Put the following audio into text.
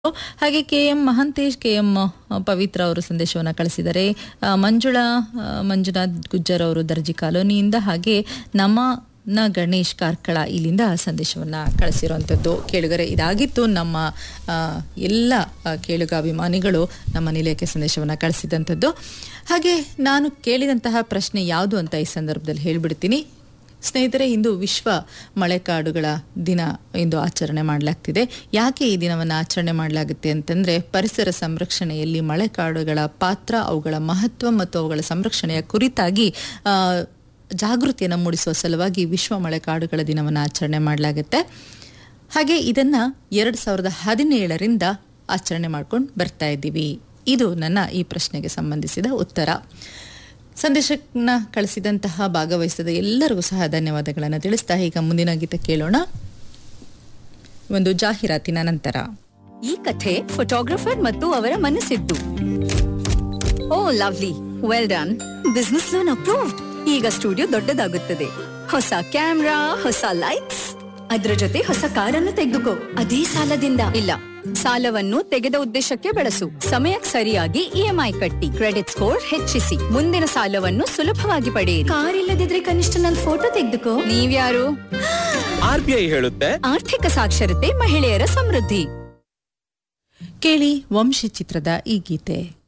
ಹಾಗೆ K M Mahantesh K M Pavithra ಅವರು ಸಂದೇಶವನ್ನು ಕಳಿಸಿದ್ದಾರೆ ಆ, ಮಂಜುಳಾ ಆ, ಮಂಜುನಾಥ್ ಗುಜ್ಜರ್ ಅವರು ದರ್ಜಿ ಕಾಲೋನಿಯಿಂದ ಹಾಗೆ ನಮ್ಮ ನ ಗಣೇಶ್ ಕಾರ್ಕಳ ಇಲ್ಲಿಂದ ಸಂದೇಶವನ್ನ ಕಳಿಸಿರುವಂಥದ್ದು ಕೇಳುಗರೆ ಇದಾಗಿತ್ತು ನಮ್ಮ ಆ, ಎಲ್ಲ ಆ, ಕೇಳುಗ ಅಭಿಮಾನಿಗಳು ನಮ್ಮ ನಿಲಯಕ್ಕೆ ಸಂದೇಶವನ್ನ ಕಳಿಸಿದಂಥದ್ದು ಹಾಗೆ ನಾನು ಕೇಳಿದಂತಹ ಪ್ರಶ್ನೆ ಯಾವುದು ಅಂತ ಈ ಸಂದರ್ಭದಲ್ಲಿ ಹೇಳ್ಬಿಡ್ತೀನಿ ಸ್ನೇಹಿತರೆ ಇಂದು ವಿಶ್ವ ಮಳೆಕಾಡುಗಳ ದಿನ ಎಂದು ಆಚರಣೆ ಮಾಡಲಾಗ್ತಿದೆ ಯಾಕೆ ಈ ದಿನವನ್ನು ಆಚರಣೆ ಮಾಡಲಾಗುತ್ತೆ ಅಂತಂದ್ರೆ ಪರಿಸರ ಸಂರಕ್ಷಣೆಯಲ್ಲಿ ಮಳೆಕಾಡುಗಳ ಪಾತ್ರ ಅವುಗಳ ಮಹತ್ವ ಮತ್ತು ಅವುಗಳ ಸಂರಕ್ಷಣೆಯ ಕುರಿತಾಗಿ ಆ, ಜಾಗೃತಿಯನ್ನು ಮೂಡಿಸುವ ಸಲುವಾಗಿ ವಿಶ್ವ ಮಳೆಕಾಡುಗಳ ದಿನವನ್ನು ಆಚರಣೆ ಮಾಡಲಾಗುತ್ತೆ ಹಾಗೆ ಇದನ್ನ ಎರಡು ಸಾವಿರದ ಹದಿನೇಳರಿಂದ ಆಚರಣೆ ಮಾಡ್ಕೊಂಡು ಬರ್ತಾ ಇದ್ದೀವಿ ಇದು ನನ್ನ ಈ ಪ್ರಶ್ನೆಗೆ ಸಂಬಂಧಿಸಿದ ಉತ್ತರ ಸಂದೇಶನ ಕಳಿಸಿದಂತಹ ಭಾಗವಹಿಸಿದ ಎಲ್ಲರಿಗೂ ಸಹ ಧನ್ಯವಾದಗಳನ್ನು ತಿಳಿಸ್ತಾ ಈಗ ಮುಂದಿನ ಗೀತೆ ಕೇಳೋಣ ಒಂದು ಜಾಹೀರಾತಿನ ನಂತರ ಈ ಕಥೆ ಫೋಟೋಗ್ರಫರ್ ಮತ್ತು ಅವರ ಮನಸ್ಸಿದ್ದು oh lovely well done business loan approved ಈಗ ಸ್ಟುಡಿಯೋ ದೊಡ್ಡದಾಗುತ್ತದೆ ಹೊಸ ಕ್ಯಾಮ್ರಾ ಹೊಸ ಲೈಟ್ಸ್ ಅದ್ರ ಜೊತೆ ಹೊಸ ಕಾರನ್ನು ತೆಗೆದುಕೋ ಅದೇ ಸಾಲದಿಂದ ಇಲ್ಲ ಸಾಲವನ್ನು ತೆಗೆದ ಉದ್ದೇಶಕ್ಕೆ ಬಳಸು ಸಮಯಕ್ಕೆ ಸರಿಯಾಗಿ ಇಎಂಐ ಕಟ್ಟಿ ಕ್ರೆಡಿಟ್ ಸ್ಕೋರ್ ಹೆಚ್ಚಿಸಿ ಮುಂದಿನ ಸಾಲವನ್ನು ಸುಲಭವಾಗಿ ಪಡೆಯಿರಿ ಕಾರ್ ಇಲ್ಲದಿದ್ರೆ ಕನಿಷ್ಠ ನನ್ನ ಫೋಟೋ ತೆಗೆದುಕೋ ನೀವ್ಯಾರು ಆರ್ ಬಿ ಐ ಹೇಳುತ್ತೆ ಆರ್ಥಿಕ ಸಾಕ್ಷರತೆ ಮಹಿಳೆಯರ ಸಮೃದ್ಧಿ ಕೇಳಿ ವಂಶಿ ಚಿತ್ರದ ಈ ಗೀತೆ